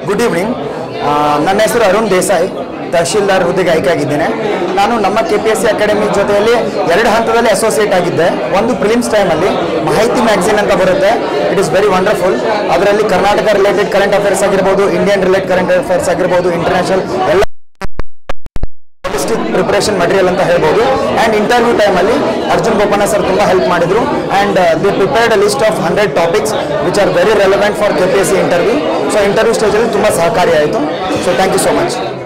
good evening ನನ್ನ ಹೆಸರು ಅರುಣ್ ದೇಸಾಯಿ ತಹಶೀಲ್ದಾರ್ ಹುದ್ದೆಗೆ ಆಯ್ಕೆ ಆಗಿದ್ದೇನೆ ನಾನು ನಮ್ಮ K P S C academy ಜೊತೆಯಲ್ಲಿ ಎರಡು ಹಂತದಲ್ಲಿ ಅಸೋಸಿಯೇಟ್ ಆಗಿದ್ದೆ ಒಂದು ಪ್ರಿಲಿಮ್ಸ್ ಟೈಮಲ್ಲಿ ಮಾಹಿತಿ ಮ್ಯಾಗ್ಝಿನ್ ಅಂತ ಬರುತ್ತೆ ಇಟ್ ಇಸ್ ವೆರಿ ವಂಡರ್ಫುಲ್ ಅದರಲ್ಲಿ ಕರ್ನಾಟಕ ರಿಲೇಟೆಡ್ ಕರೆಂಟ್ ಅಫೇರ್ಸ್ ಆಗಿರ್ಬೋದು ಇಂಡಿಯನ್ ರಿಲೇಟೆಡ್ ಕರೆಂಟ್ ಅಫೇರ್ಸ್ ಆಗಿರ್ಬೋದು ಇಂಟರ್ನ್ಯಾಷನಲ್ ಎಲ್ಲ ಪ್ರಿಪರೇಷನ್ ಮಟೀರಿಯಲ್ ಅಂತ ಹೇಳ್ಬೋದು ಆ್ಯಂಡ್ ಇಂಟರ್ವ್ಯೂ ಟೈಮಲ್ಲಿ ಅರ್ಜುನ್ ಬೋಪಣ್ಣ ಸರ್ ತುಂಬ ಹೆಲ್ಪ್ ಮಾಡಿದ್ರು and the prepared a list of hundred topics which are very relevant for K P S C interview so interview ಸ್ಟೇಜಲ್ಲಿ ತುಂಬ ಸಹಕಾರಿ ಆಯಿತು so thank you so much